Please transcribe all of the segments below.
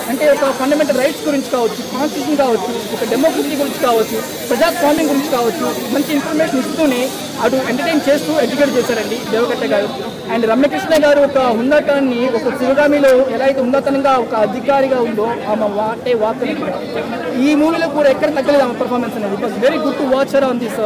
అంటే ఒక fundamental rights గురించి కావచ్చు కాన్స్టిట్యూషన్ కావచ్చు ఒక డెమోక్రసీ గురించి కావచ్చు ప్రజాస్వామ్యం గురించి కావచ్చు మంచి ఇన్ఫర్మేషన్ ఇస్తూనే అటు ఎంటర్టైన్ చేస్తూ ఎడ్యుకేట్ చేశారండి దేవకట్ట గారు అండ్ రమ్యకృష్ణ గారు ఒక ఉన్నతాన్ని ఒక శివగామిలో ఎలా అయితే ఉన్నతంగా ఒక అధికారిగా ఉందో ఆమె వాటే వాక్ ఈ మూవీలో కూడా ఎక్కడ తగ్గలేదు ఆమె పర్ఫార్మెన్స్ అనేది it was very good to watch on this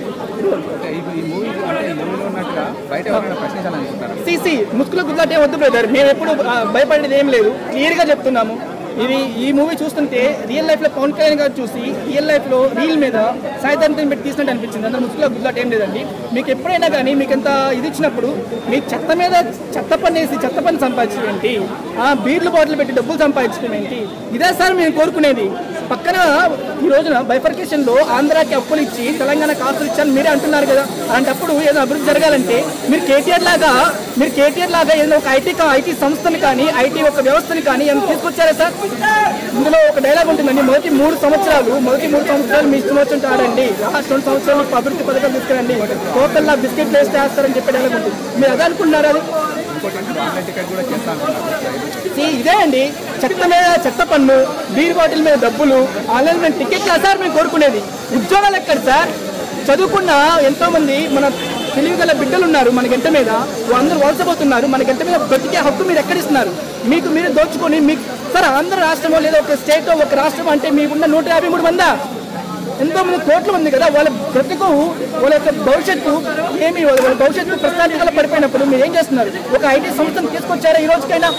okay, ఈ ఈ మూవీ అంటే ఈ మూవీలో ఉన్నట్టుగా బయట ఎవరైనా ప్రశ్నించాలనుకుంటారా సిసి ముసుగులో గుద్దాటే వద్దు బ్రదర్ మేము ఎప్పుడు ఆ, భయపడేది ఏం లేదు క్లియర్గా చెప్తున్నాము ఇది ఈ మూవీ చూస్తుంటే రియల్ లైఫ్ లో పవన్ కళ్యాణ్ గారు చూసి రియల్ లైఫ్ లో రీల్ మీద సాయిధంతం పెట్టి తీసినట్టు అనిపించింది అందరూ ముసుగులో గుద్దాట ఏం లేదండి మీకు ఎప్పుడైనా కానీ మీకు ఎంత ఇది ఇచ్చినప్పుడు మీ చెత్త మీద చెత్త పని వేసి చెత్త పని సంపాదించడం ఏంటి ఆ బీర్లు బాటిల్ పెట్టి డబ్బులు సంపాదించడం ఏంటి ఇదే సార్ మేము కోరుకునేది పక్కన ఈ రోజున బైఫర్కేషన్ లో ఆంధ్రాకి అప్పులు ఇచ్చి తెలంగాణకి ఆస్తులు ఇచ్చారని మీరే అంటున్నారు కదా అలాంటప్పుడు ఏదో అభివృద్ధి జరగాలంటే మీరు కేటీఆర్ లాగా మీరు కేటీఆర్ లాగా ఏదైనా ఒక ఐటీ ఐటీ సంస్థని కానీ ఐటీ ఒక వ్యవస్థని కానీ ఏమైనా తీసుకొచ్చారా సార్ ఇందులో ఒక డైలాగ్ ఉంటుందండి మొదటి మూడు సంవత్సరాలు మొదటి మూడు సంవత్సరాలు మీ ఇష్టం వచ్చినట్టు ఆడండి లాస్ట్ రెండు సంవత్సరాలు మీకు అభివృద్ధి పథకాలు తీసుకురండి టోటల్ బిస్కెట్ వేస్ట్ చేస్తారని చెప్పే డైలాగ్ ఉంటుంది మీరు అదే అనుకుంటున్నారా అది ఇంకోటి ఆన్లైన్ టికెట్ కూడా చేస్తా అంటున్నారు See, ఇదే అండి చెత్త మీద చెత్త పన్ను బీర్ బాటిల్ మీద డబ్బులు ఆన్లైన్ మీద టికెట్ సార్ మేము కోరుకునేది ఉద్యోగాలు ఎక్కడ సార్ చదువుకున్న ఎంతో మంది మన తెలివి గల బిడ్డలు ఉన్నారు మన గంట మీద అందరూ వలసపోతున్నారు మన గంట మీద బ్రతికే హక్కు మీరు ఎక్కడ ఇస్తున్నారు మీకు మీరు దోచుకొని మీకు సార్ ఆంధ్ర రాష్ట్రమో లేదా ఒక స్టేట్ ఒక రాష్ట్రం అంటే మీకున్న నూట యాభై మూడు మందా ఎంతో మంది కోట్ల మంది కదా వాళ్ళ బ్రతుకు వాళ్ళ యొక్క భవిష్యత్తు ఏమి వాళ్ళ వాళ్ళ భవిష్యత్తు ప్రశ్నార్థికలు పడిపోయినప్పుడు మీరు ఏం చేస్తున్నారు ఒక ఐటీ సంస్థను తీసుకొచ్చారా ఈ రోజుకైనా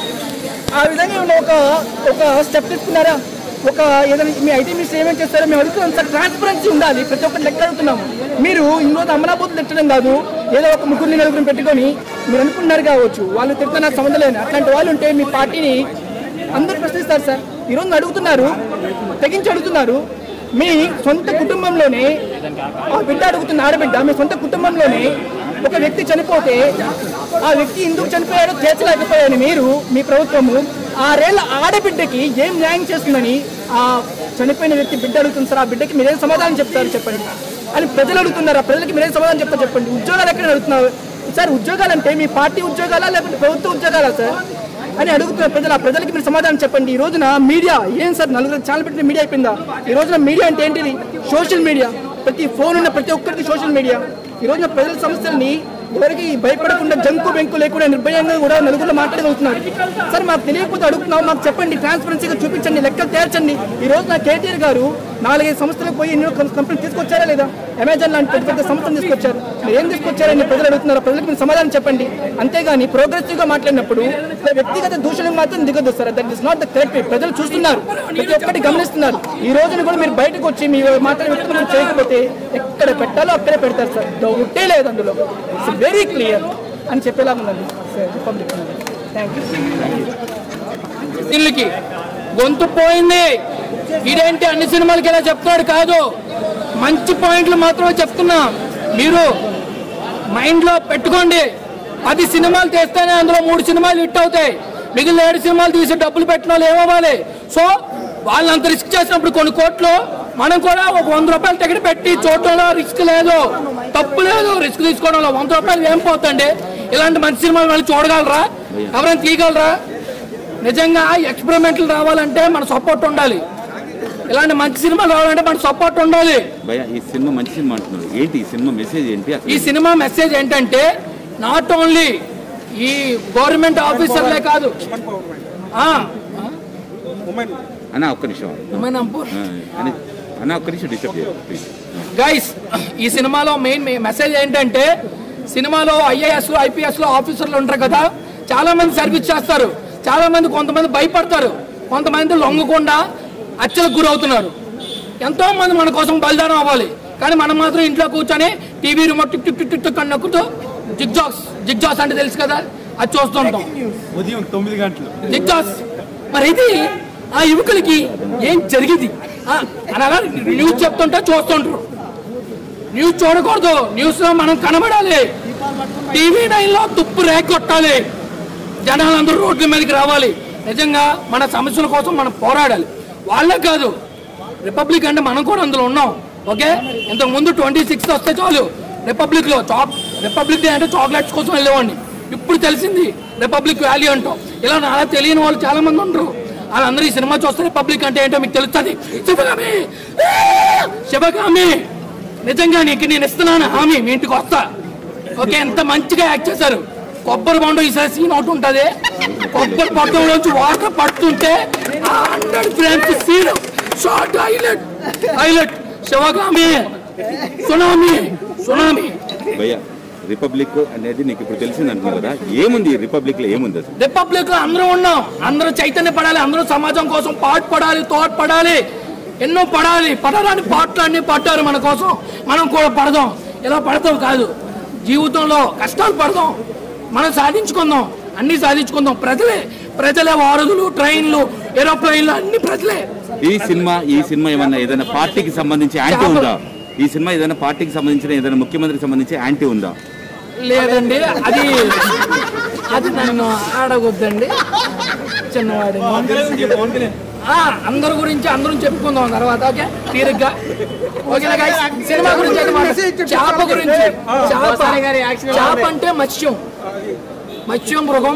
ఆ విధంగా ఉన్న ఒక ఒక స్టెప్ తీసుకున్నారా ఒక ఏదైనా మీ ఐటీ మినిస్టర్ ఏమేం చేస్తారో మేము అడుగుతున్నాం సార్ ట్రాన్స్పరెన్సీ ఉండాలి ప్రతి ఒక్కటి లెక్క అడుగుతున్నాము మీరు ఈ రోజు అమలాబోతులు తిట్టడం కాదు ఏదో ఒక ముగ్గురిని నలుగురిని పెట్టుకొని మీరు అనుకున్నారు కావచ్చు వాళ్ళు తిడుతున్న నాకు సంబంధం లేదు అట్లాంటి వాళ్ళు ఉంటే మీ పార్టీని అందరూ ప్రశ్నిస్తారు సార్ ఈరోజు అడుగుతున్నారు తెగించి అడుగుతున్నారు మీ సొంత కుటుంబంలోనే ఆ బిడ్డ అడుగుతున్న ఆడబిడ్డ మీ సొంత కుటుంబంలోనే ఒక వ్యక్తి చనిపోతే ఆ వ్యక్తి ఎందుకు చనిపోయాడో తీర్చలేకపోయాని మీరు మీ ప్రభుత్వము ఆరేళ్ల ఆడబిడ్డకి ఏం న్యాయం చేస్తుందని ఆ చనిపోయిన వ్యక్తి బిడ్డ అడుగుతుంది సార్ ఆ బిడ్డకి మీరేం సమాధానం చెప్తారు చెప్పండి అని ప్రజలు అడుగుతున్నారు ఆ ప్రజలకి మీరేం సమాధానం చెప్తారు చెప్పండి ఉద్యోగాలు ఎక్కడ అడుగుతున్నారు సార్ ఉద్యోగాలంటే మీ పార్టీ ఉద్యోగాలా లేకపోతే ప్రభుత్వ ఉద్యోగాలా సార్ అని అడుగుతున్న ప్రజలు ఆ ప్రజలకి మీరు సమాధానం చెప్పండి ఈ రోజున మీడియా ఏం సార్ నలుగురు ఛానల్ పెట్టిన మీడియా అయిపోయిందా ఈ రోజున మీడియా అంటే ఏంటిది సోషల్ మీడియా ప్రతి ఫోన్ ఉన్న ప్రతి ఒక్కరికి సోషల్ మీడియా ఈ రోజున ప్రజల సమస్యల్ని ఎవరికి భయపడకుండా జంకు బెంకు లేకుండా నిర్భయంగా కూడా నలుగురు మాట్లాడగలుగుతున్నారు సార్ మాకు తెలియకపోతే అడుగుతున్నాం మాకు చెప్పండి ట్రాన్స్పరెన్సీగా చూపించండి లెక్కలు తేల్చండి ఈ రోజు నా కేటీఆర్ గారు నాలుగైదు సంస్థలకు పోయి ఎన్నో కంపెనీ తీసుకొచ్చారా లేదా అమెజాన్ లాంటి పెద్ద పెద్ద సంస్థలు తీసుకొచ్చారు మీరు ఏం తీసుకొచ్చారని ప్రజలు అడుగుతున్నారు ప్రజలకు మీరు సమాధానం చెప్పండి అంతేగాని ప్రోగ్రెసివ్ గా మాట్లాడినప్పుడు ఇలా వ్యక్తిగత దూషణకు మాత్రం దిగొద్దు sir that is not the correct ప్రజలు చూస్తున్నారు ప్రతి ఒక్కటి గమనిస్తున్నారు ఈ రోజున కూడా మీరు బయటకు వచ్చి మీ మాట్లాడే వ్యక్తులు మీరు చేయకపోతే ఎక్కడ పెట్టాలో అక్కడే పెడతారు సార్ డౌటే లేదు అందులో ఇట్స్ వెరీ క్లియర్ అని చెప్పేలాగా ఉందండి సార్ రిపబ్లిక్ థ్యాంక్ యూ వీళ్ళకి గొంతు పోయింది ఇదేంటి అన్ని సినిమాలకి ఇలా చెప్తున్నాడు కాదు మంచి పాయింట్లు మాత్రమే చెప్తున్నా మీరు మైండ్లో పెట్టుకోండి పది సినిమాలు తీస్తేనే అందులో మూడు సినిమాలు హిట్ అవుతాయి మిగిలిన ఏడు సినిమాలు తీసి డబ్బులు పెట్టిన వాళ్ళు ఏమవ్వాలి సో వాళ్ళు అంత రిస్క్ చేసినప్పుడు కొన్ని కోట్లు మనం కూడా ఒక వంద రూపాయలు టికెట్ పెట్టి చూడటంలో రిస్క్ లేదు తప్పు లేదు రిస్క్ తీసుకోవడంలో వంద రూపాయలు ఏం పోతండి ఇలాంటి మంచి సినిమాలు మళ్ళీ చూడగలరా ఎవరైనా తీయగలరా నిజంగా ఎక్స్పెరిమెంట్లు రావాలంటే మన సపోర్ట్ ఉండాలి ఇలాంటి మంచి సినిమాలు రావాలంటే మన సపోర్ట్ ఉండాలి భయ ఈ సినిమా మంచి సినిమా అంటున్నారు ఏంటి ఈ సినిమా మెసేజ్ ఏంటి అసలు ఈ సినిమా మెసేజ్ ఏంటంటే నాట్ ఓన్లీ ఈ గవర్నమెంట్ ఆఫీసర్లే కాదు ఆ, అన్న ఒక్క నిమిషం women empower- ఆ, అని అన్న ఒక్క నిమిషం డిస్టర్బ్ చేయరు ప్లీజ్ గైస్ ఈ సినిమాలో మెయిన్ మెసేజ్ ఏంటంటే సినిమాలో ఐఏఎస్ ఐపీఎస్ లో ఆఫీసర్లు ఉంటారు కదా చాలా మంది సర్వీస్ చేస్తారు చాలా మంది కొంతమంది భయపడతారు కొంతమంది లొంగకుండా హత్యలకు గురవుతున్నారు ఎంతో మంది మన కోసం బలిదానం అవ్వాలి కానీ మనం మాత్రం ఇంట్లో కూర్చొని TV remote tick tick tick tick అని నొక్కుతూ జిగ్జాక్స్ జిగ్జాక్స్ అంటే తెలుసు కదా అది చూస్తుంటాం ఉదయం తొమ్మిది గంటలు జిగ్జాస్ మరి ఇది ఆ యువకులకి ఏం జరిగింది ఆ, అనగా న్యూస్ చెప్తుంటే చూస్తుంటారు న్యూస్ చూడకూడదు న్యూస్ లో మనం కనబడాలి టీవీ నైన్ లో తుప్పు రేగ కొట్టాలి జనాలందరూ రోడ్ల మీదకి రావాలి నిజంగా మన సమస్యల కోసం మనం పోరాడాలి వాళ్ళే కాదు రిపబ్లిక్ అంటే మనం కూడా అందులో ఉన్నాం ఓకే ఇంతకు ముందు ట్వంటీ సిక్స్త్ వస్తే చాలు రిపబ్లిక్ లో చాక్ రిపబ్లిక్ డే అంటే చాక్లెట్స్ కోసం వెళ్ళేవాడిని ఇప్పుడు తెలిసింది రిపబ్లిక్ వాల్యూ అంటాం ఇలా నాలా తెలియని వాళ్ళు చాలా మంది ఉంటారు వాళ్ళందరూ ఈ సినిమా చూస్తే పబ్లిక్ అంటే ఏంటో మీకు తెలుస్తుంది శివగామి ఆ! శివగామి నిజంగా నీకు నేను ఇస్తున్నాను హామీ మీ ఇంటికి వస్తా ఓకే ఎంత మంచిగా యాక్ట్ చేశారు కొబ్బరి బొండం ఈసారి సీన్ ఒకటి ఉంటుంది కొబ్బరి బొండంలోంచి వాటర్ పడుతుంటే hundred frames scene short highlight highlight Sivagami tsunami tsunami భయ్య రిపబ్లిక్ అనేది నీకు ఇప్పుడు తెలిసింది అంటున్నావు కదా ఏముంది ఈ రిపబ్లిక్ లో ఏముంది అసలు రిపబ్లిక్ లో అందరూ ఉన్నాం అందరూ చైతన్య పడాలి అందరూ సమాజం కోసం పాటు పడాలి తోట పడాలి ఎన్నో పడాలి పడడానికి పాటలు అన్ని పట్టారు మన కోసం మనం కూడా పడదాం ఇలా పడతాం కాదు జీవితంలో కష్టాలు పడదాం మనం సాధించుకుందాం అన్ని సాధించుకుందాం ప్రజలే ప్రజలే వారధులు ట్రైన్లు ఏరోప్లైన్లు అన్ని ప్రజలే ఈ సినిమా ఈ సినిమా ఏమన్నా ఏదైనా పార్టీకి సంబంధించి యాంటీ ఉందా ఈ సినిమా ఏదైనా పార్టీకి సంబంధించిన ఏదైనా ముఖ్యమంత్రికి సంబంధించి యాంటీ ఉందా లేదండి అది అది నన్ను ఆడగొద్దండి చిన్నవాడి ఆ, అందరి గురించి అందరం చెప్పుకుందాం తర్వాత ఓకే తీరిగ్గా ఓకేనా guys? సినిమా గురించి అయితే మాట- చేప గురించి చేప చేప అంటే మత్స్యం మత్స్యం మృగం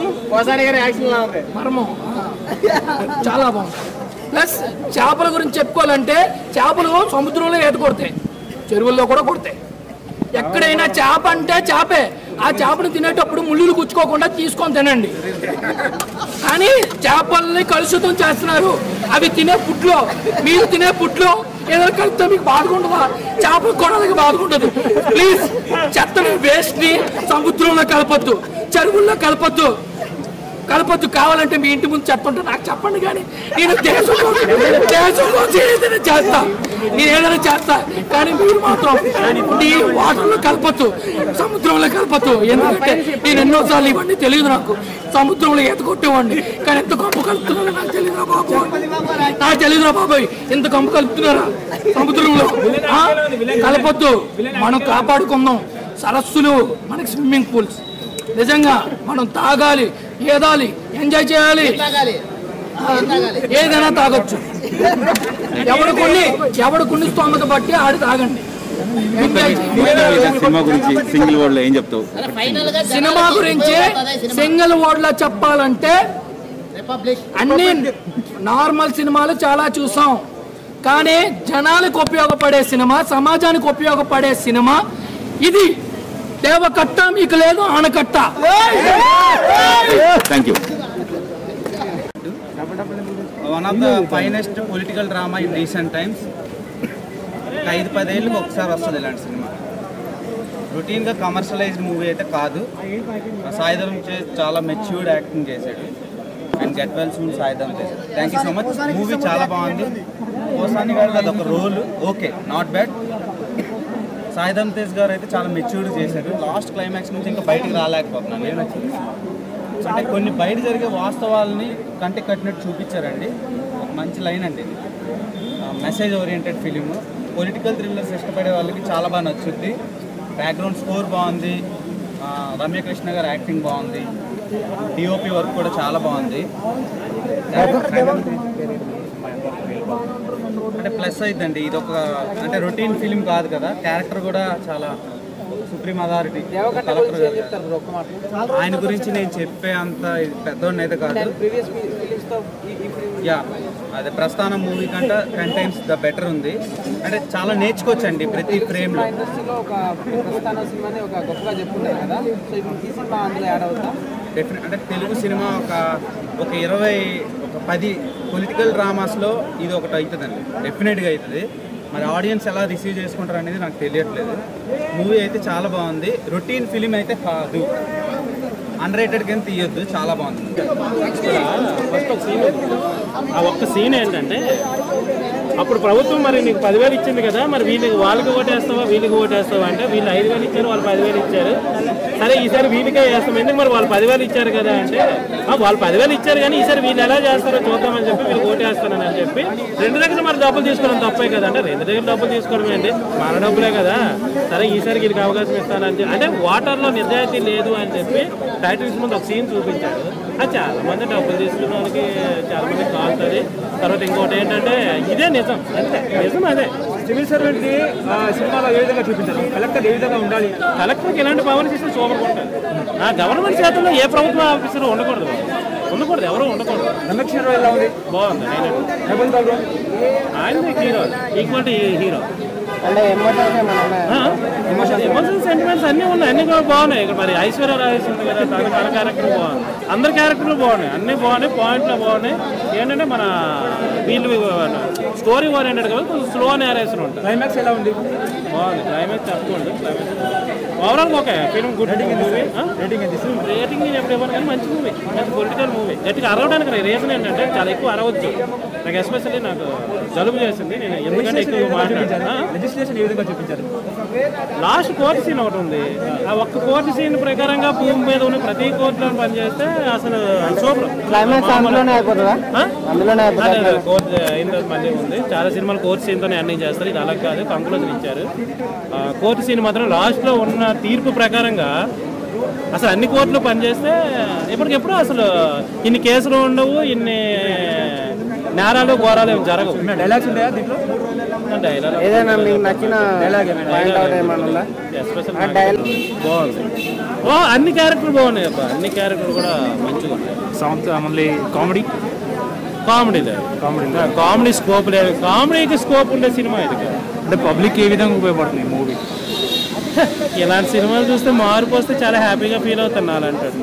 మర్మం చాలా బాగుంది ప్లస్ చేపల గురించి చెప్పుకోవాలంటే చేపలు సముద్రంలో ఈత కొడతాయి చెరువుల్లో కూడా కొడతాయి ఎక్కడైనా చేప అంటే చేపే ఆ చేపను తినేటప్పుడు ముళ్ళులు గుచ్చుకోకుండా తీసుకొని తినండి కానీ చేపల్ని కలుషితం చేస్తున్నారు అవి తినే పుట్లో మీరు తినే పుట్లో ఏదైనా కలిపితే మీకు బాధకుంటుందా చేపలు కొనాలకి బాధకుంటుంది ప్లీజ్ చెత్తని వేస్ట్ ని సముద్రంలో కలపొద్దు చెరువుల్లో కలపొద్దు కలపొద్దు కావాలంటే మీ ఇంటి ముందు చెత్త ఉంటే నాకు చెప్పండి కానీ నేను దేశం కోసం దేశం కోసం ఏదైనా చేస్తా నేను ఏదైనా చేస్తా కానీ మీరు మాత్రం నీ వాటర్లో కలపొద్దు సముద్రంలో కలపొద్దు ఎందుకంటే నేను ఎన్నోసార్లు ఇవన్నీ తెలియదు నాకు సముద్రంలో ఈత కొట్టేవాడిని కానీ ఎంత గొప్ప కలుపుతున్నారో నాకు తెలియదురా బాబు నాకు తెలియదురా బాబాయ్ ఎంత గొప్ప కలుపుతున్నారా సముద్రంలో ఆ? కలపొద్దు మనం కాపాడుకుందాం సరస్సులు మనకి స్విమ్మింగ్ పూల్స్ నిజంగా మనం తాగాలి ఏదాలి ఎంజాయ్ చేయాలి ఏదైనా తాగొచ్చు ఎవడు కొన్ని ఎవడు కొన్ని స్తోమత బట్టి ఆడి తాగండి ఎంజాయ్ చేయండి. సినిమా గురించి సింగిల్ వర్డ్ లో ఏం చెప్తావు సినిమా గురించి సింగిల్ వర్డ్ లో చెప్పాలంటే అన్ని నార్మల్ సినిమాలు చాలా చూసాం కానీ జనాలకు ఉపయోగపడే సినిమా సమాజానికి ఉపయోగపడే సినిమా ఇది దేవకట్ట మీకు లేదు ఆనకట్ట thank you one of the finest political drama in recent times ఒక ఐదు పదేళ్ళకి ఒకసారి వస్తుంది ఇలాంటి సినిమా రొటీన్గా కమర్షియలైజ్డ్ మూవీ అయితే కాదు సాయిధరం చే చాలా మెచ్యూర్డ్ యాక్టింగ్ చేశాడు and get well soon Sai Dharam చేశాడు thank you so much movie చాలా బాగుంది ఓసాని గారికి అదొక role okay not bad Sai Dharam Tej గారు అయితే చాలా మెచ్యూర్డ్ చేశారు లాస్ట్ క్లైమాక్స్ నుంచి ఇంకా బయటికి రాలేకపోతున్నాను నేను అంటే కొన్ని బయట జరిగే వాస్తవాలని కంటికి కట్టినట్టు చూపించారండి ఒక మంచి లైన్ అండి ఇది message oriented film political thrillers ఇష్టపడే వాళ్ళకి చాలా బాగా నచ్చుద్ది బ్యాక్గ్రౌండ్ స్కోర్ బాగుంది ఆ, రమ్యకృష్ణ గారి యాక్టింగ్ బాగుంది డిఓపి వర్క్ కూడా చాలా బాగుంది అంటే ప్లస్ అయిద్దండి ఇది ఒక అంటే రొటీన్ ఫిలిం కాదు కదా క్యారెక్టర్ కూడా చాలా సుప్రీం అథారిటీ ఆయన గురించి నేను చెప్పే అంత పెద్దోడిని అయితే కాదు యా అదే ప్రస్థానం మూవీ కంటే టెన్ టైమ్స్ ద బెటర్ ఉంది అంటే చాలా నేర్చుకోవచ్చండి ప్రతి ఫ్రేమ్ లో ఇండస్ట్రీలో ఒక ప్రస్థాన సినిమాని ఒక గొప్పగా చెప్పుకుంటారు కదా సో ఇప్పుడు ఈ సినిమా అందులో యాడ్ అవుతా డెఫినెట్ అంటే తెలుగు సినిమా ఒక ఒక ఇరవై ఒక పది పొలిటికల్ డ్రామాస్లో ఇది ఒకటి అవుతుందండి డెఫినెట్గా అవుతుంది మరి ఆడియన్స్ ఎలా రిసీవ్ చేసుకుంటారు అనేది నాకు తెలియట్లేదు మూవీ అయితే చాలా బాగుంది రొటీన్ ఫిలిం అయితే కాదు అన్ రేటెడ్ కింద తీయొద్దు చాలా బాగుంది ఫస్ట్ ఒక సీన్ ఉంది. ఆ ఒక్క సీన్ ఏంటంటే అప్పుడు ప్రభుత్వం మరి నీకు పదివేలు ఇచ్చింది కదా మరి వీళ్ళకి వాళ్ళకి ఓటేస్తావా వీళ్ళకి ఓటేస్తావా అంటే వీళ్ళు ఐదు వేలు ఇచ్చారు వాళ్ళు పదివేలు ఇచ్చారు సరే ఈసారి వీళ్ళకే వేస్తాం ఎందుకు మరి వాళ్ళు పదివేలు ఇచ్చారు కదా అంటే "ఆ, వాళ్ళు పదివేలు ఇచ్చారు కానీ ఈసారి వీళ్ళు ఎలా చేస్తారో చూద్దామని చెప్పి వీళ్ళు ఓటేస్తానని అని చెప్పి రెండు దగ్గర మరి డబ్బులు తీసుకోవడం తప్పే కదా అంటే రెండు దగ్గర డబ్బులు తీసుకోవడం ఏంటి మన డబ్బులే కదా సరే ఈసారి వీళ్ళకి అవకాశం ఇస్తానని చెప్పి అంటే వాటర్లో నిజాయితీ లేదు అని చెప్పి టైటిల్స్ ముందు ఒక సీన్ చూపించాడు అది చాలా మంది డబ్బులు తీసుకున్న వాళ్ళకి చాలా మంది కాలుతుంది తర్వాత ఇంకోటి ఏంటంటే ఇదే నిజం అంతే నిజం అదే సివిల్ సర్వెంట్ కి ఆ సినిమాలో ఏ విధంగా చూపించారు కలెక్టర్ ఏ విధంగా ఉండాలి కలెక్టర్కి ఇలాంటి పవర్ చేస్తే సూపర్ ఉంటుంది ఆ గవర్నమెంట్ చేతుల్లో ఏ ప్రభుత్వ ఆఫీసర్ ఉండకూడదు ఉండకూడదు ఎవరు ఉండకూడదు రమేష్ హీరో ఎలా ఉంది బాగుంది ఆయన హేమంత్ బాబు ఆయన హీరో ఈక్వల్ టు హీరో అంటే ఎమోషన్స్ ఏమైనా ఉన్నాయా ఎమోషనల్ సెంటిమెంట్స్ అన్నీ ఉన్నాయి అన్ని కూడా బాగున్నాయి ఇక్కడ మరి ఐశ్వర్య రాజేష్ ఉంది కదా తన తన క్యారెక్టర్ బాగుంది అందరి క్యారెక్టర్లు బాగున్నాయి అన్ని బాగున్నాయి పాయింట్లు బాగున్నాయి ఏంటంటే మన వీళ్ళు స్టోరీ ఓరియంటెడ్ కదా కొంచెం స్లో నేరేషన్ ఉంటుంది క్లైమాక్స్ ఎలా ఉంది బాగుంది క్లైమాక్స్ తప్పకుండా climax overall okay film good movie rating ఎంత ఇస్తుంది రేటింగ్ నేను ఎప్పుడు ఇవ్వను కానీ మంచి మూవీ మంచి పొలిటికల్ మూవీ గట్టిగా అరవడానికి రీజన్ ఏంటంటే చాలా ఎక్కువ అరవచ్చు నాకు ఎస్పెషల్లీ నాకు జలుబు చేసింది నేను ఎందుకంటే ఎక్కువ మాట్లాడాను లెజిస్లేషన్ ఏ విధంగా చూపించారు లాస్ట్ కోర్టు సీన్ ఒకటి ఉంది ఆ ఒక్క కోర్టు సీన్ ప్రకారంగా భూమి మీద ఉన్న ప్రతి కోర్టులో పనిచేస్తే అసలు సూపర్ క్లైమాక్స్ అందులోనే అయిపోతుందా ఆ? అందులోనే అదే, అదే, కోర్టు అయిన తర్వాత మళ్ళీ ఉంది చాలా సినిమాలు కోర్టు సీన్తోనే అన్నీ చేస్తారు ఇది అలా కాదు కంక్లూజన్ ఇచ్చారు ఆ, కోర్టు సీన్ మాత్రం లాస్ట్లో ఉన్న తీర్పు ప్రకారంగా అసలు అన్ని కోర్టులు పనిచేస్తే ఇప్పటికెప్పుడు అసలు ఇన్ని కేసులు ఉండవు ఇన్ని నేరాలు ఘోరాలు ఏమి జరగవు డైలాగ్స్ ఉన్నాయా దీంట్లో డైలాగ్ ఏదైనా మీకు నచ్చిన పాయింట్ అవుట్ ఏమైనా ఉందా ఎస్పెషల్ బాగుంది ఓ అన్ని క్యారెక్టర్లు బాగున్నాయి అబ్బా అన్ని క్యారెక్టర్లు కూడా మంచిగా ఉన్నాయి సాంగ్స్ మళ్ళీ కామెడీ కామెడీ లేదు కామెడీ కామెడీ స్కోప్ లేదు కామెడీకి స్కోప్ ఉండే సినిమా ఇది కాదు అంటే పబ్లిక్ ఏ విధంగా ఉపయోగపడుతుంది మూవీ ఇలాంటి సినిమాలు చూస్తే మార్పు వస్తే చాలా హ్యాపీగా ఫీల్ అవుతాను అలాంటాడు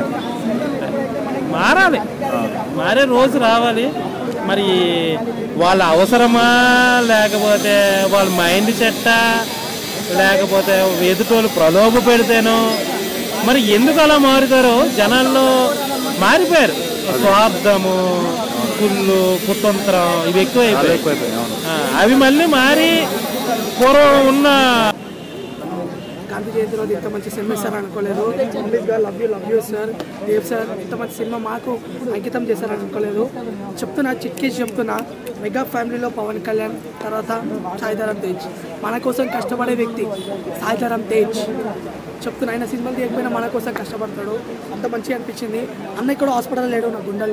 మారాలి మారే రోజు రావాలి మరి వాళ్ళ అవసరమా లేకపోతే వాళ్ళ మైండ్ చెట్ట లేకపోతే ఎదుటోళ్ళు ప్రలోభ పెడితేనో మరి ఎందుకు అలా మారుతారో జనాల్లో మారిపోయారు స్వార్థము కుళ్ళు కుతంత్రం ఇవి ఎక్కువైపోయాయి ఆ, అవి మళ్ళీ మారి పూర్వం ఉన్న గాంధీ జయంతి రోజు ఇంత మంచి సినిమా ఇస్తారు అనుకోలేదు అంబేద్ గారు love you love you sir Dev sir ఇంత మంచి సినిమా మాకు అంకితం చేశారని అనుకోలేదు చెప్తున్నా చిట్కేసి చెప్తున్నా మెగా ఫ్యామిలీలో పవన్ కళ్యాణ్ తర్వాత సాయిధరం తేజ్ మన కోసం కష్టపడే వ్యక్తి సాయిధరం తేజ్ చెప్తున్నా ఆయన సినిమాలు తీయకపోయినా మన కోసం కష్టపడతాడు అంత మంచిగా అనిపించింది అన్న ఇక్కడ హాస్పిటల్ లేడు నా గుండెలు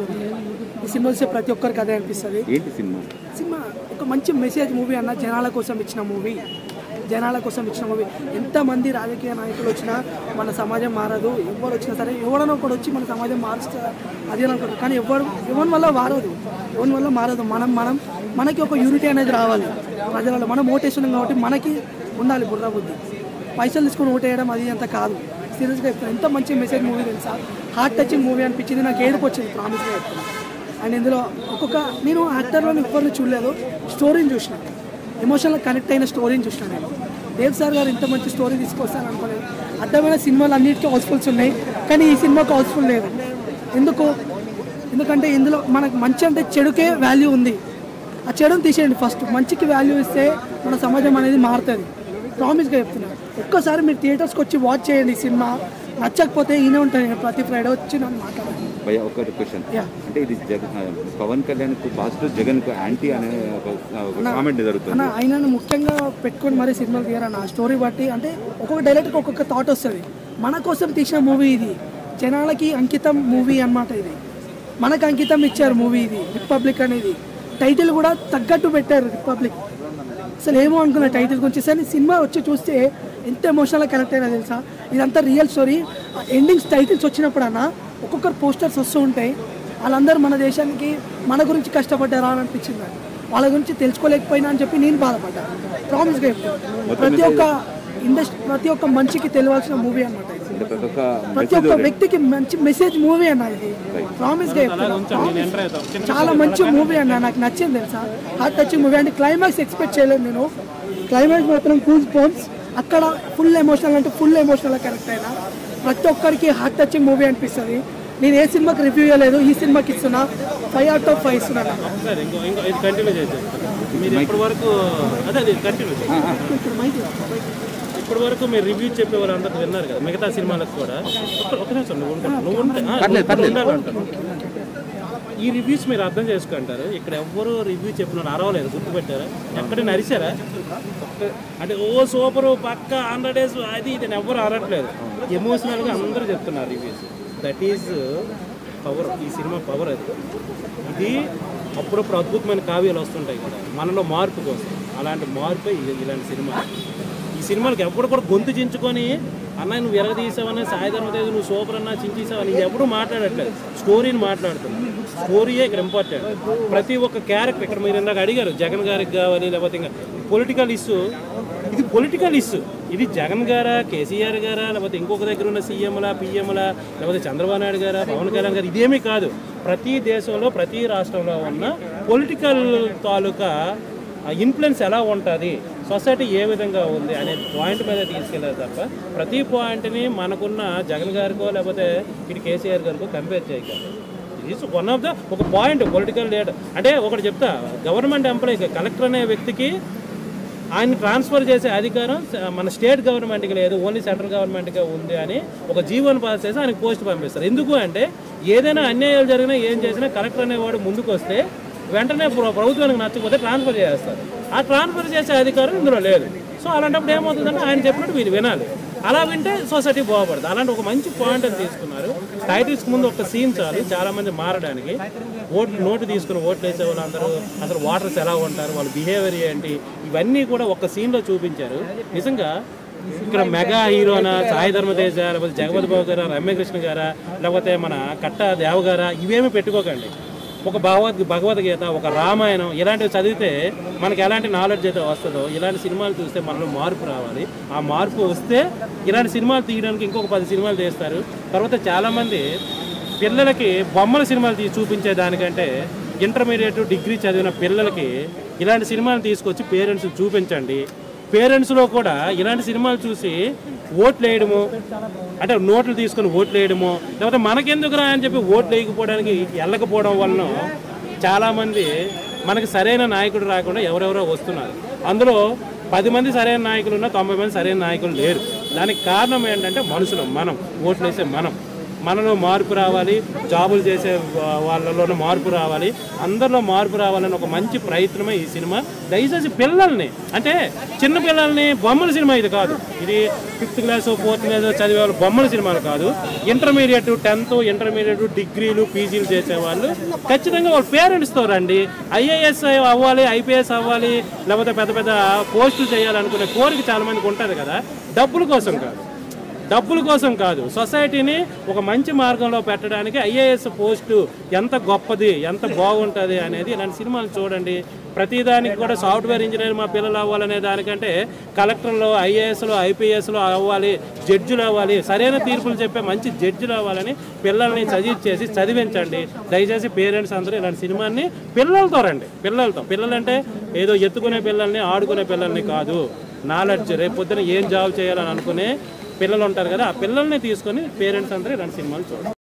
ఈ సినిమా చూస్తే ప్రతి ఒక్కరికి అదే అనిపిస్తుంది ఏంటి సినిమా సినిమా ఒక మంచి మెసేజ్ మూవీ అన్న జనాల కోసం ఇచ్చిన మూవీ జనాల కోసం ఇచ్చిన మూవీ ఎంతమంది రాజకీయ నాయకులు వచ్చినా మన సమాజం మారదు ఎవరు వచ్చినా సరే ఎవడనో ఒకడు వచ్చి మన సమాజం మారుస్తా అది అని అనుకుంటారు కానీ ఎవరు ఎవరి వల్ల మారదు ఎవరి వల్ల మారదు మనం మనం మనకి ఒక యూనిటీ అనేది రావాలి ప్రజలలో మనం ఓటేస్తున్నాం కాబట్టి మనకి ఉండాలి బుర్ర బుద్ధి పైసలు తీసుకొని ఓటేయడం అది అంత కాదు సీరియస్గా చెప్తాను ఎంత మంచి మెసేజ్ మూవీ తెలుసా హార్ట్ టచింగ్ మూవీ అనిపించింది నాకు ఏడుపు వచ్చింది ప్రామిస్గా చెప్తాను అండ్ ఇందులో ఒక్కొక్క నేను యాక్టర్లో ఎవరిని చూడలేదు స్టోరీని చూసిన ఎమోషనల్ కనెక్ట్ అయిన స్టోరీని చూసిన నేను దేవ్ సార్ గారు ఇంత మంచి స్టోరీ తీసుకొస్తాను అనుకోలేదు అర్థమైన సినిమాలు అన్నిటికీ హౌస్ఫుల్స్ ఉన్నాయి కానీ ఈ సినిమాకు హౌస్ఫుల్ లేదు ఎందుకు ఎందుకంటే ఇందులో మనకు మంచి అంటే చెడుకే వాల్యూ ఉంది ఆ చెడుని తీసేయండి ఫస్ట్ మంచికి వాల్యూ ఇస్తే మన సమాజం అనేది మారుతుంది ప్రామిస్గా చెప్తున్నా ఒక్కసారి మీరు థియేటర్స్కి వచ్చి వాచ్ చేయండి ఈ సినిమా నచ్చకపోతే ఈయనే ఉంటాను నేను ప్రతి ఫ్రైడే వచ్చి నన్ను మాట్లాడాలి భయ ఒక క్వశ్చన్ Yeah. అంటే ఇది జగన్ పవన్ కళ్యాణ్ కు పాజిటివ్ జగన్ కు యాంటీ అనే ఒక ఒక కామెంట్ జరుగుతుంది అన్న ఆయనను ముఖ్యంగా పెట్టుకొని మరీ సినిమాలు తీయరన్న ఆ స్టోరీ బట్టి అంటే ఒక్కొక్క డైరెక్టర్కి ఒక్కొక్క థాట్ వస్తుంది మన కోసం తీసిన మూవీ ఇది జనాలకి అంకితం మూవీ అన్నమాట ఇది మనకు అంకితం ఇచ్చారు మూవీ ఇది రిపబ్లిక్ అనేది టైటిల్ కూడా తగ్గట్టు పెట్టారు రిపబ్లిక్ అసలు ఏమో అనుకున్న టైటిల్ గురించి సరే సినిమా వచ్చి చూస్తే ఎంత ఎమోషనల్గా కనెక్ట్ అయినా తెలుసా ఇదంతా రియల్ స్టోరీ ఎండింగ్స్ టైటిల్స్ వచ్చినప్పుడు అన్న ఒక్కొక్కరు పోస్టర్స్ వస్తూ ఉంటాయి వాళ్ళందరూ మన దేశానికి మన గురించి కష్టపడ్డారా అని అనిపించింది నాకు. వాళ్ళ గురించి తెలుసుకోలేకపోయినా అని చెప్పి నేను బాధపడ్డా ప్రామిస్గా చెప్తాను ప్రతి ఒక్క ఇండస్ట్రీ ప్రతి ఒక్క మనిషికి తెలియాల్సిన మూవీ అన్నమాట ఇది. అంటే ప్రతి ఒక్క ప్రతి ఒక్క వ్యక్తికి మంచి మెసేజ్ మూవీ అన్న ఇది ప్రామిస్గా చెప్తాను నేను ఎంటర్ అవుతాను చాలా మంచి మూవీ అన్న నాకు నచ్చింది తెలుసా హార్ట్ టచింగ్ మూవీ అంటే క్లైమాక్స్ ఎక్స్పెక్ట్ చేయలేదు నేను క్లైమాక్స్ మాత్రం కూల్ బోన్స్ అక్కడ ఫుల్ ఎమోషనల్ అంటే ఫుల్ ఎమోషనల్ కనెక్ట్ అయినా ప్రతి ఒక్కరికి హార్ట్ టచింగ్ మూవీ అనిపిస్తుంది నేను ఏ సినిమాకి రివ్యూ ఇవ్వలేదు ఈ సినిమాకి ఇస్తున్నా ఫైవ్ అవుట్ ఆఫ్ ఫైవ్ ఇస్తున్నాను అన్న. సరే ఇంకో ఇంకో ఇది కంటిన్యూ చేసేస్తాను మీరు ఇప్పటి వరకు అదే అది కంటిన్యూ ఇక్కడ మైక్ ఇప్పటి వరకు మీరు రివ్యూ చెప్పే వాళ్ళందరూ విన్నారు కదా మిగతా సినిమాలకు కూడా ఒక్క ఒక్క నిమిషం నువ్వు ఉండు. నువ్వు ఉంటే ఆ, నువ్వు ఉండాలంటాను. ఈ రివ్యూస్ మీరు అర్థం చేసుకుంటారు ఇక్కడ ఎవ్వరు రివ్యూ చెప్పినారు అరవలేదు గుర్తుపెట్టారా ఎక్కడైనా అరిచారా ఒక్క- అంటే ఓ సూపరు పక్క హండ్రెడ్ డేస్ అది ఇది అని ఎవ్వరు అరట్లేదు ఎమోషనల్గా అందరూ చెప్తున్నారు రివ్యూస్ దట్ ఈజ్ పవర్ ఈ సినిమా పవర్ అది ఇది అప్పుడప్పుడు అద్భుతమైన కావ్యాలు వస్తుంటాయి కదా మనలో మార్పు కోసం అలాంటి మార్పే ఇది- ఇలాంటి సినిమా ఈ సినిమాలకి ఎప్పుడు కూడా గొంతు చించుకొని అన్న నువ్వు ఎరగదీసావని సాయి ధర్మతేజ్ నువ్వు సూపర్ అన్న చించేసావని ఇది ఎప్పుడు మాట్లాడట్లేదు స్టోరీని మాట్లాడుతున్నాను స్టోరీయే ఇక్కడ ఇంపార్టెంట్ ప్రతి ఒక్క క్యారెక్టర్ ఇక్కడ మీరు ఇందాక అడిగారు జగన్ గారికి కావాలి లేకపోతే ఇంకా పొలిటికల్ ఇష్యూ ఇది పొలిటికల్ ఇష్యూ ఇది జగన్ గారా కేసీఆర్ గారా లేకపోతే ఇంకొక దగ్గర ఉన్న సీఎంలా పిఎంలా లేకపోతే చంద్రబాబు నాయుడు గారా పవన్ కళ్యాణ్ గారు ఇదేమీ కాదు ప్రతి దేశంలో ప్రతి రాష్ట్రంలో ఉన్న పొలిటికల్ తాలూకా ఇన్ఫ్లుయెన్స్ ఎలా ఉంటుంది సొసైటీ ఏ విధంగా ఉంది అనే పాయింట్ మీద తీసుకెళ్ళారు తప్ప ప్రతి పాయింట్ని మనకున్న జగన్ గారికో లేకపోతే ఇటు కేసీఆర్ గారికో కంపేర్ చేయగలరు ఇది వన్ ఆఫ్ ద ఒక పాయింట్ పొలిటికల్ లీడర్ అంటే ఒకటి చెప్తా గవర్నమెంట్ ఎంప్లాయీ కలెక్టర్ అనే వ్యక్తికి ఆయన ట్రాన్స్ఫర్ చేసే అధికారం స- మన స్టేట్ గవర్నమెంట్కి లేదు ఓన్లీ సెంట్రల్ గవర్నమెంట్కే ఉంది అని ఒక జీవోని పాస్ చేసి ఆయనకు పోస్ట్ పంపిస్తారు ఎందుకు అంటే ఏదైనా అన్యాయాలు జరిగినా ఏం చేసినా కలెక్టర్ అనేవాడు ముందుకు వస్తే వెంటనే ప్ర- ప్రభుత్వానికి నచ్చకపోతే ట్రాన్స్ఫర్ చేస్తారు ఆ ట్రాన్స్ఫర్ చేసే అధికారం ఇందులో లేదు సో అలాంటప్పుడు ఏమవుతుందంటే ఆయన చెప్పినట్టు వీళ్ళు వినాలి అలా వింటే సొసైటీ బాగుపడుతుంది అలాంటి ఒక మంచి పాయింట్ అని తీసుకున్నారు టైటిల్స్ ముందు ఒక సీన్ చాలు చాలా మంది మారడానికి ఓట్లు నోటు తీసుకుని ఓట్లు వేసే వాళ్ళందరూ అసలు వాటర్స్ ఎలా ఉంటారు వాళ్ళ బిహేవియర్ ఏంటి ఇవన్నీ కూడా ఒక సీన్లో చూపించారు నిజంగా ఇక్కడ మెగా హీరోనా సాయి ధర్మతేజ లేకపోతే జగపతి బాబు గారా రమ్యకృష్ణ గారా లేకపోతే మన కట్ట దేవ గారా ఇవేమి పెట్టుకోకండి ఒక భగవద్ భగవద్గీత ఒక రామాయణం ఇలాంటివి చదివితే మనకి ఎలాంటి నాలెడ్జ్ అయితే వస్తుందో ఇలాంటి సినిమాలు చూస్తే మనలో మార్పు రావాలి ఆ మార్పు వస్తే ఇలాంటి సినిమాలు తీయడానికి ఇంకొక పది సినిమాలు తీస్తారు తర్వాత చాలామంది పిల్లలకి బొమ్మల సినిమాలు తీసి చూపించే దానికంటే ఇంటర్మీడియట్ డిగ్రీ చదివిన పిల్లలకి ఇలాంటి సినిమాలు తీసుకొచ్చి పేరెంట్స్ చూపించండి పేరెంట్స్లో కూడా ఇలాంటి సినిమాలు చూసి ఓట్లు వేయడము అంటే నోట్లు తీసుకొని ఓట్లు వేయడము లేకపోతే మనకెందుకురా అని చెప్పి ఓట్లు వేయకపోవడానికి వెళ్ళకపోవడం వలన చాలామంది మనకి సరైన నాయకుడు రాకుండా ఎవరెవరో వస్తున్నారు అందులో పది మంది సరైన నాయకులు ఉన్నా తొంభై మంది సరైన నాయకులు లేరు దానికి కారణం ఏంటంటే మనుషులు మనం ఓట్లు వేసే మనం మనలో మార్పు రావాలి జాబులు చేసే వా- వాళ్ళలోనూ మార్పు రావాలి అందరిలో మార్పు రావాలని ఒక మంచి ప్రయత్నమే ఈ సినిమా దయచేసి పిల్లల్ని అంటే చిన్న పిల్లల్ని బొమ్మల సినిమా ఇది కాదు ఇది ఫిఫ్త్ క్లాస్ ఫోర్త్ క్లాస్ చదివే వాళ్ళు బొమ్మల సినిమాలు కాదు ఇంటర్మీడియట్ టెన్త్ ఇంటర్మీడియట్ డిగ్రీలు పీజీలు చేసే వాళ్ళు ఖచ్చితంగా వాళ్ళ పేరెంట్స్తో రండి ఐఏఎస్ అవ్వాలి ఐపీఎస్ అవ్వాలి లేకపోతే పెద్ద పెద్ద పోస్టులు చేయాలనుకునే కోరిక చాలా మందికి ఉంటుంది కదా డబ్బుల కోసం కాదు డబ్బుల కోసం కాదు సొసైటీని ఒక మంచి మార్గంలో పెట్టడానికి ఐఏఎస్ పోస్టు ఎంత గొప్పది ఎంత బాగుంటుంది అనేది ఇలాంటి సినిమాలు చూడండి ప్రతిదానికి కూడా సాఫ్ట్వేర్ ఇంజనీర్ మా పిల్లలు అవ్వాలనే దానికంటే కలెక్టర్లు ఐఏఎస్లు ఐపీఎస్లు అవ్వాలి జడ్జిలు అవ్వాలి సరైన తీర్పులు చెప్పే మంచి జడ్జిలు అవ్వాలని పిల్లల్ని చదివించేసి చదివించండి దయచేసి పేరెంట్స్ అందరూ ఇలాంటి సినిమాని పిల్లలతో రండి పిల్లలతో పిల్లలంటే ఏదో ఎత్తుకునే పిల్లల్ని ఆడుకునే పిల్లల్ని కాదు నాలెడ్జ్ రేపు పొద్దున ఏం జాబ్ చేయాలని అనుకునే పిల్లలు ఉంటారు కదా ఆ పిల్లల్ని తీసుకొని పేరెంట్స్ అందరూ ఇలాంటి సినిమాలు చూడండి